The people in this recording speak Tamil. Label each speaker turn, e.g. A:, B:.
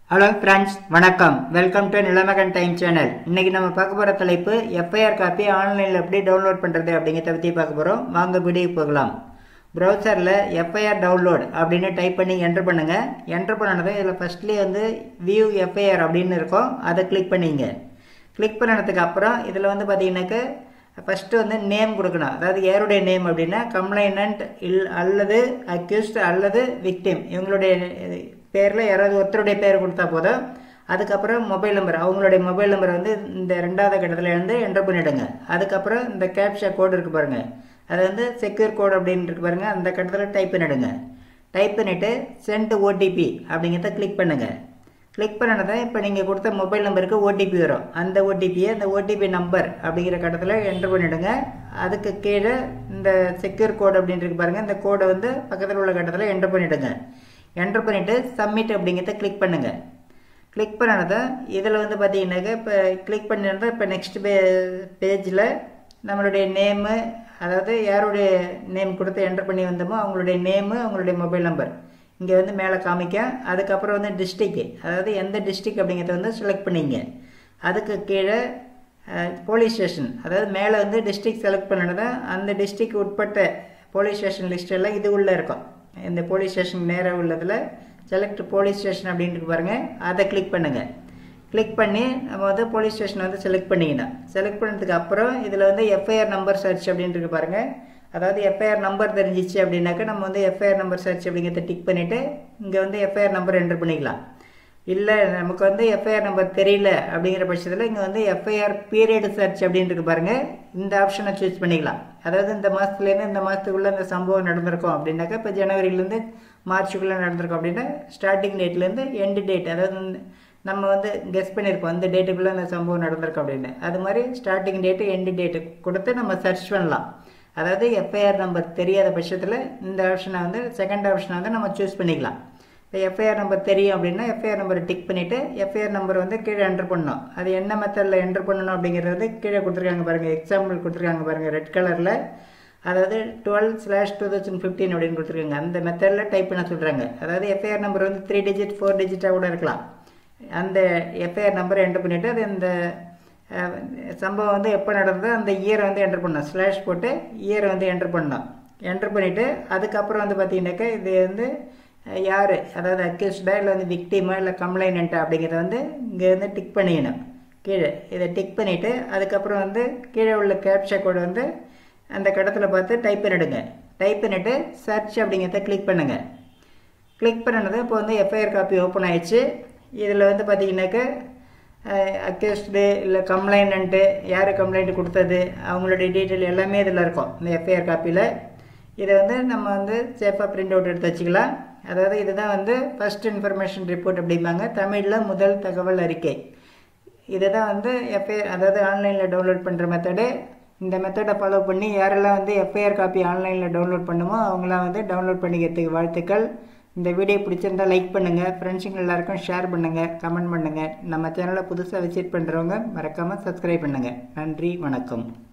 A: ஹலோ ஃப்ரெண்ட்ஸ் வணக்கம் welcome to Nilamagan time channel இன்னைக்கு நம்ம பார்க்க போகிற தலைப்பு எஃப்ஐஆர் காப்பி ஆன்லைனில் எப்படி டவுன்லோட் பண்ணுறது அப்படிங்கிறத பற்றி பார்க்க போகிறோம் வாங்க வீடியோ போகலாம் ப்ரௌசரில் எஃப்ஐஆர் டவுன்லோட் அப்படின்னு டைப் பண்ணி என்டர் பண்ணுங்கள் என்டர் பண்ணனதும் இதில் ஃபஸ்ட்லேயே வந்து வியூ எஃப்ஐஆர் அப்படின்னு இருக்கும் அதை கிளிக் பண்ணிங்க கிளிக் பண்ணதுக்கு அப்புறம் இதில் வந்து பார்த்தீங்கன்னாக்க ஃபஸ்ட்டு வந்து நேம் கொடுக்கணும் அதாவது யாருடைய நேம் அப்படின்னா கம்ப்ளைனண்ட் இல் அல்லது அக்யூஸ்ட் அல்லது விக்டிம் இவங்களுடைய பேரில் யாராவது ஒருத்தருடைய பேர் கொடுத்தா போதும் அதுக்கப்புறம் மொபைல் நம்பர் அவங்களுடைய மொபைல் நம்பர் வந்து இந்த ரெண்டாவது கட்டத்தில் இருந்து என்டர் பண்ணிவிடுங்க அதுக்கப்புறம் இந்த கேப்ஷா கோடு இருக்குது பாருங்கள் அது வந்து செக்யூர் கோட் அப்படின்னு இருக்கு பாருங்கள் அந்த கட்டத்தில் டைப் பண்ணிவிடுங்க டைப் பண்ணிவிட்டு சென்ட் ஓடிபி அப்படிங்கிறத கிளிக் பண்ணுங்கள் கிளிக் பண்ணனதை இப்போ நீங்கள் கொடுத்த மொபைல் நம்பருக்கு ஓடிபி வரும் அந்த ஓடிபியை அந்த ஓடிபி நம்பர் அப்படிங்கிற கட்டத்தில் என்டர் பண்ணிவிடுங்க அதுக்கு கீழே இந்த செக்யூர் கோட் அப்படின்னு இருக்கு பாருங்கள் இந்த கோடை வந்து பக்கத்தில் உள்ள கட்டத்தில் என்டர் பண்ணிவிடுங்க என்டர் பண்ணிவிட்டு சப்மிட் அப்படிங்கிறத கிளிக் பண்ணுங்கள் கிளிக் பண்ணனதை இதில் வந்து பார்த்தீங்கன்னாக்க இப்போ கிளிக் பண்ணிருந்தால் இப்போ நெக்ஸ்ட் பே பேஜில் நம்மளுடைய நேமு அதாவது யாருடைய நேம் கொடுத்து என்டர் பண்ணி வந்தோமோ அவங்களுடைய நேமு அவங்களுடைய மொபைல் நம்பர் இங்கே வந்து மேலே காமிக்க அதுக்கப்புறம் வந்து டிஸ்ட்ரிக்கு அதாவது எந்த டிஸ்ட்ரிக் அப்படிங்கிறத வந்து செலக்ட் பண்ணிங்க அதுக்கு கீழே போலீஸ் ஸ்டேஷன் அதாவது மேலே வந்து டிஸ்ட்ரிக் செலக்ட் பண்ணினதை அந்த டிஸ்ட்ரிக் உட்பட்ட போலீஸ் ஸ்டேஷன் லிஸ்ட் எல்லாம் இது உள்ளே இருக்கும் இந்த போலீஸ் ஸ்டேஷன் நேராக உள்ளதில் செலக்ட் போலீஸ் ஸ்டேஷன் அப்படின்ட்டு பாருங்கள் அதை கிளிக் பண்ணுங்கள் கிளிக் பண்ணி நம்ம வந்து போலீஸ் ஸ்டேஷனை வந்து செலக்ட் பண்ணிக்கணும் செலக்ட் பண்ணதுக்கு அப்புறம் இதில் வந்து எஃப்ஐஆர் நம்பர் சர்ச் அப்படின்ட்டு பாருங்கள் அதாவது எஃப்ஐஆர் நம்பர் தெரிஞ்சிச்சு அப்படின்னாக்கா நம்ம வந்து எஃப்ஐஆர் நம்பர் சர்ச் அப்படிங்கிறத டிக் பண்ணிவிட்டு இங்கே வந்து எஃப்ஐஆர் நம்பர் என்டர் பண்ணிக்கலாம் இல்லை நமக்கு வந்து எஃப்ஐஆர் நம்பர் தெரியல அப்படிங்கிற பட்சத்தில் இங்கே வந்து எஃப்ஐஆர் பீரியட் சர்ச் அப்படின்ட்டு பாருங்கள் இந்த ஆப்ஷனை சூஸ் பண்ணிக்கலாம் அதாவது இந்த மாதத்துலேருந்து இந்த மாதத்துக்குள்ளே இந்த சம்பவம் நடந்திருக்கும் அப்படின்னாக்கா இப்போ ஜனவரியிலேருந்து மார்ச்சுக்குள்ளே நடந்திருக்கும் அப்படின்னா ஸ்டார்டிங் டேட்லேருந்து எண்டு டேட் அதாவது நம்ம வந்து கெஸ் பண்ணியிருப்போம் இந்த டேட்டுக்குள்ளே இந்த சம்பவம் நடந்திருக்கும் அப்படின்னு அது மாதிரி ஸ்டார்டிங் டேட்டு எண்டு டேட்டு கொடுத்து நம்ம சர்ச் பண்ணலாம் அதாவது எஃப்ஐஆர் நம்பர் தெரியாத பட்சத்தில் இந்த ஆப்ஷனை வந்து செகண்ட் ஆப்ஷனை வந்து நம்ம சூஸ் பண்ணிக்கலாம் இப்போ எஃப்ஐஆர் நம்பர் தெரியும் அப்படின்னா எஃப்ஐஆர் நம்பரை டிக் பண்ணிவிட்டு எஃப்ஐஆர் நம்பர் வந்து கீழே என்டர் பண்ணணும் அது என்ன மெத்தடில் என்டர் பண்ணணும் அப்படிங்கிறது வந்து கீழே கொடுத்துருக்காங்க பாருங்கள் எக்ஸாம்பிள் கொடுத்துருக்காங்க பாருங்கள் ரெட் கலரில் அதாவது twelve slash two thousand fifteen அப்படின்னு கொடுத்துருக்காங்க அந்த மெத்தடில் டைப் பண்ண சொல்கிறாங்க அதாவது எஃப்ஐஆர் நம்பர் வந்து த்ரீ டிஜிட் ஃபோர் டிஜிட்டாக கூட இருக்கலாம் அந்த எஃப்ஐஆர் நம்பரை என்டர் பண்ணிவிட்டு அது இந்த சம்பவம் வந்து எப்போ நடந்ததோ அந்த இயரை வந்து என்டர் பண்ணோம் ஸ்லாஷ் போட்டு இயரை வந்து என்டர் பண்ணோம் என்டர் பண்ணிவிட்டு அதுக்கப்புறம் வந்து பார்த்தீங்கன்னாக்கா இது வந்து யார் அதாவது அக்யூஸ்டா இல்லை வந்து விக்டிமா இல்லை கம்ப்ளைனண்ட்டா அப்படிங்கிறத வந்து இங்கே வந்து டிக் பண்ணிக்கணும் கீழே இதை டிக் பண்ணிவிட்டு அதுக்கப்புறம் வந்து கீழே உள்ள கேப்ஷா கோடு வந்து அந்த கடத்தில் பார்த்து டைப் பண்ணிவிடுங்க டைப் பண்ணிவிட்டு சர்ச் அப்படிங்கிறத கிளிக் பண்ணுங்கள் கிளிக் பண்ணினது இப்போ வந்து எஃப்ஐஆர் காப்பி ஓப்பன் ஆயிடுச்சு இதில் வந்து பார்த்தீங்கன்னாக்கா அக்யூஸ்டு இல்லை கம்ப்ளைண்ட்டு யார் கம்ப்ளைண்ட் கொடுத்தது அவங்களுடைய டீட்டெயில் எல்லாமே இதில் இருக்கும் இந்த எஃப்ஐஆர் காப்பியில் இதை வந்து நம்ம வந்து சேஃபாக பிரிண்ட் அவுட் எடுத்து வச்சுக்கலாம் அதாவது இதுதான் வந்து ஃபஸ்ட் இன்ஃபர்மேஷன் ரிப்போர்ட் அப்படிம்பாங்க தமிழில் முதல் தகவல் அறிக்கை இதை தான் வந்து எஃப்ஐஆர் அதாவது ஆன்லைனில் டவுன்லோட் பண்ணுற மெத்தடு இந்த மெத்தடை ஃபாலோ பண்ணி யாரெல்லாம் வந்து எஃப்ஐஆர் காப்பி ஆன்லைனில் டவுன்லோட் பண்ணுமோ அவங்களாம் வந்து டவுன்லோட் பண்ணிக்கிறதுக்கு வாழ்த்துக்கள் இந்த வீடியோ பிடிச்சிருந்தால் லைக் பண்ணுங்கள் ஃப்ரெண்ட்ஸுங்க எல்லாருக்கும் ஷேர் பண்ணுங்கள் கமெண்ட் பண்ணுங்கள் நம்ம சேனலை புதுசாக விசிட் பண்ணுறவங்க மறக்காமல் சப்ஸ்கிரைப் பண்ணுங்கள் நன்றி வணக்கம்